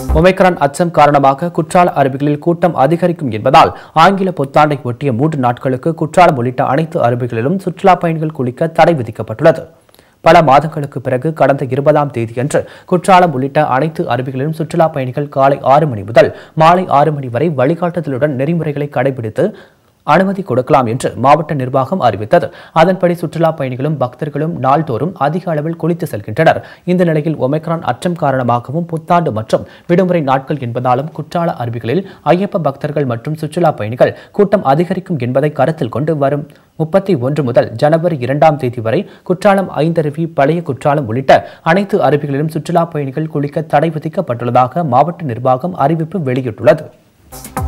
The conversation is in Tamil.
ஒமைக்ரான் அச்சம் காரணமாக குற்றால அருவிகளில் கூட்டம் அதிகரிக்கும் என்பதால் ஆங்கில புத்தாண்டை ஒட்டிய மூன்று நாட்களுக்கு குற்றாலம் உள்ளிட்ட அனைத்து அருவிகளிலும் சுற்றுலா பயணிகள் குளிக்க தடை விதிக்கப்பட்டுள்ளது பல மாதங்களுக்கு பிறகு கடந்த இருபதாம் தேதியன்று குற்றாலம் உள்ளிட்ட அனைத்து அருவிகளிலும் சுற்றுலா பயணிகள் காலை ஆறு மணி முதல் மாலை ஆறு மணி வரை வழிகாட்டுதலுடன் நெறிமுறைகளை கடைபிடித்து அனுமதி கொடுக்கலாம் என்று மாவட்ட நிர்வாகம் அறிவித்தது அதன்படி சுற்றுலா பயணிகளும் பக்தர்களும் நாள்தோறும் அதிக அளவில் குளித்து செல்கின்றனர் இந்த நிலையில் ஒமைக்ரான் அச்சம் காரணமாகவும் புத்தாண்டு மற்றும் விடுமுறை நாட்கள் என்பதாலும் குற்றால அருவிகளில் ஐயப்ப பக்தர்கள் மற்றும் சுற்றுலா பயணிகள் கூட்டம் அதிகரிக்கும் என்பதை கருத்தில் கொண்டு வரும் முப்பத்தி ஒன்று முதல் ஜனவரி இரண்டாம் தேதி வரை குற்றாலம் ஐந்தருவி பழைய குற்றாலம் உள்ளிட்ட அனைத்து அருவிகளிலும் சுற்றுலா பயணிகள் குளிக்க தடை விதிக்கப்பட்டுள்ளதாக மாவட்ட நிர்வாகம் அறிவிப்பு வெளியிட்டுள்ளது